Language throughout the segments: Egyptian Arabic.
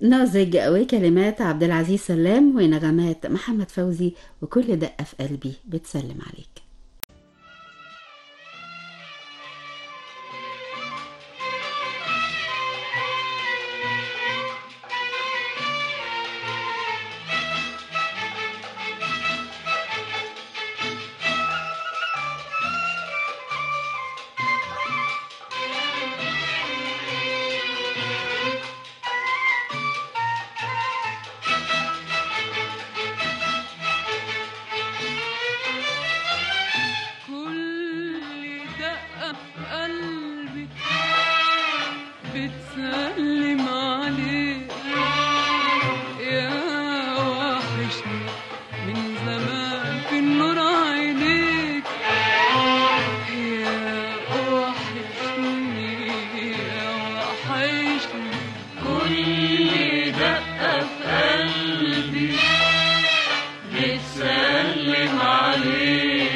نازج وكلمات عبد العزيز سلام ونغمات محمد فوزي وكل دقة في قلبي بتسلم عليك كل دقة في قلبي بتسلم عليك يا وحشني من زمان في النور عينيك يا وحشني يا وحشني كل دقة في قلبي بتسلم عليك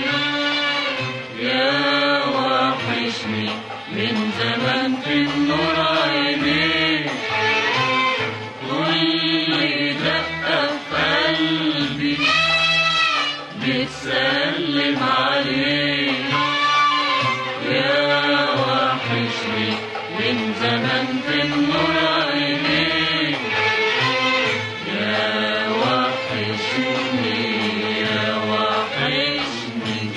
يا وحشني من زمان في النور عينيك كل دقة في قلبي بتسلم عليك يا وحشني من زمان في النور عينيك يا وحشني يا وحشني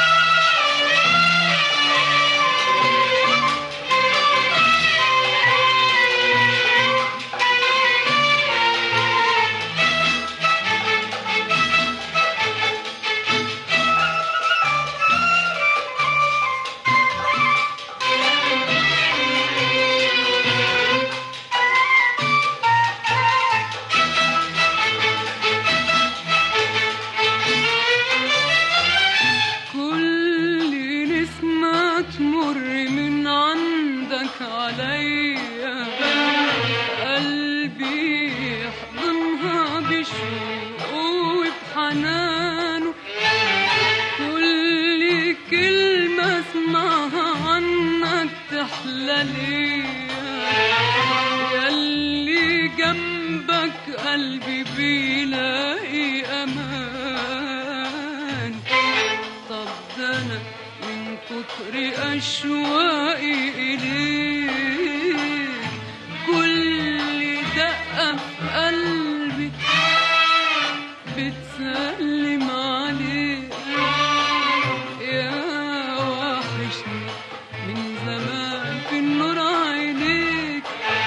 كل نسمة تمر من عندك عليا قلبي يحضنها بشوق وبحنانه كل كلمة اسمعها عنك تحلى ليا ياللي جنبك قلبي بيلاقي أمان طب ده أنا من كتر أشواقي إليك كل دقة في قلبي بتسلم عليك يا وحشني من زمان في النور عينيك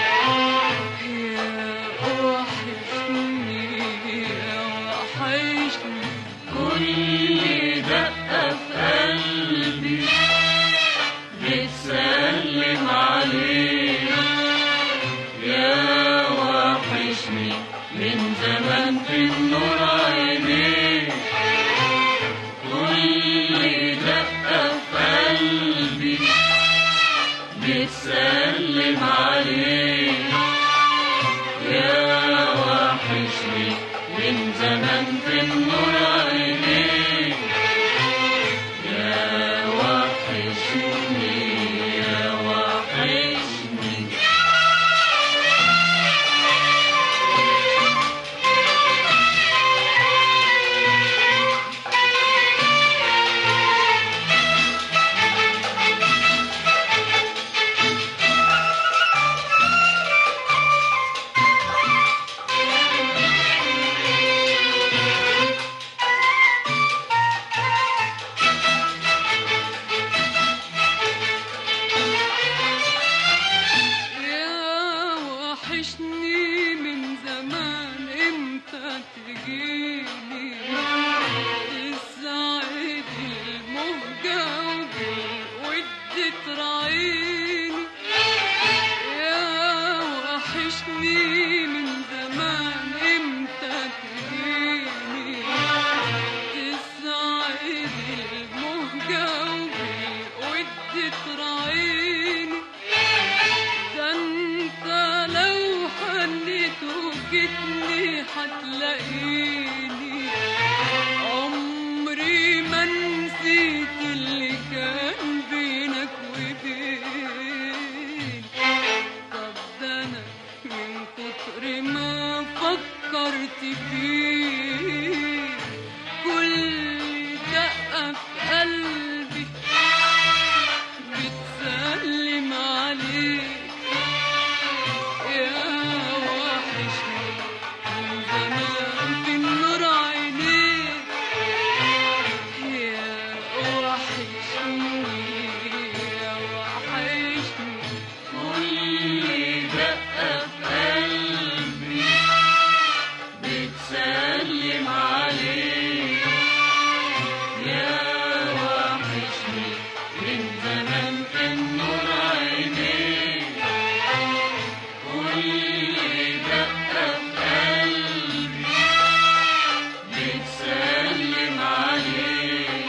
يا وحشني يا وحشني كل دقة في قلبي بتسلم عليك يا وحشني من زمان في النور عينيك كل دقة في قلبي بتسلم عليك يا وحشني من زمان في النور عينيك يا وحشني يا وحشني يا وحشني من زمان امتى تجيني تسعد المهجة وبالود تراعيني يا وحشني من زمان امتى تجيني تسعد المهجة وبالود تراعيني ده انت لو حنيت وجيتني هتلاقيني عمري ما نسيت اللي كان بينك وبين طب ده انا من كتر ما فكرت فيه كل دقة في قلبي بتسلم عليك يا وحشني من زمان في النور عينيك يا وحشني يا وحشني كل دقة في قلبي بتسلم عليك يا وحشني من زمان في النور عينيك كل دقة في قلبي بتسلم عليك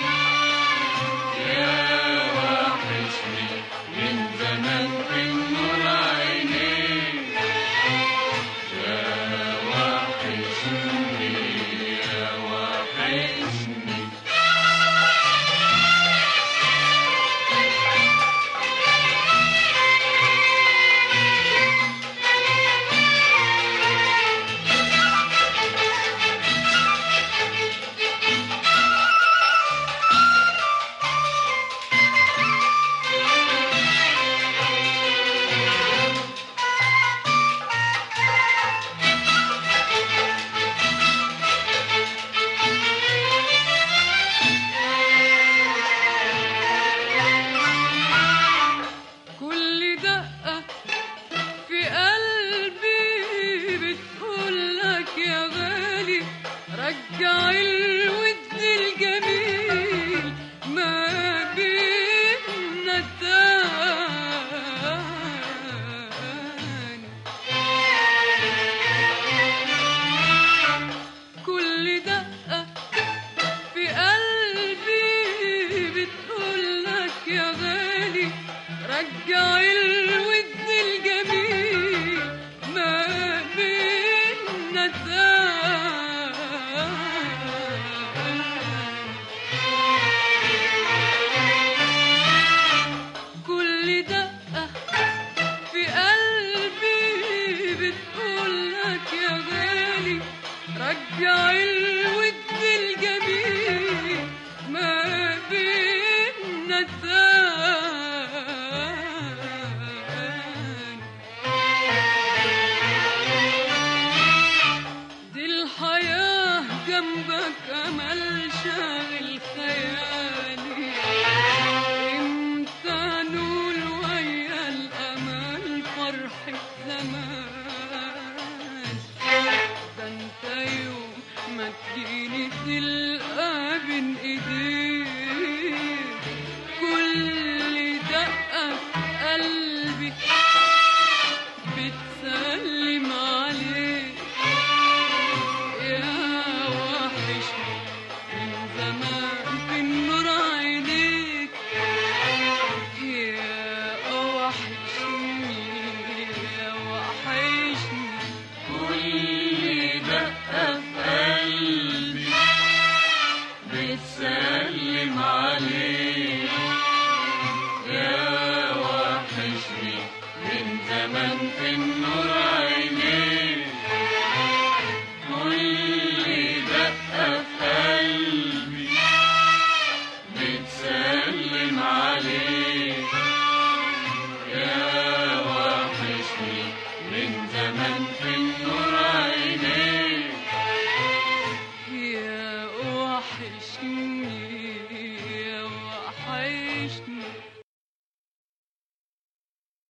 يا وحشني من زمان في النور عينيك يا وحشني يا وحشني كل دقة في قلبي بتقول لك يا غالي رجع الود الجميل ما بيننا تاني كل دقة في قلبي بتقول لك يا غالي رجع الود الجميل ما بيننا تاني كل دقة في قلبي بتقول لك يا غالي رجع الود الجميل ما بيننا تاني دي الحياة جنبك أمل شاغل خيالي امتى نول ويا الأمل فرحة زمان ده انت يوم ما تجيني تلقى بين ايديك كل دقة في قلبي بتسلم عليك يا وحشني من زمان في النور عينيك يا وحشني يا وحشني كل دقة في قلبي بتسلم عليك يا وحشني من زمان في النور عينيك كل دقة في قلبي بتسلم عليك يا وحشني من زمان في النور عينيك يا وحشني يا وحشني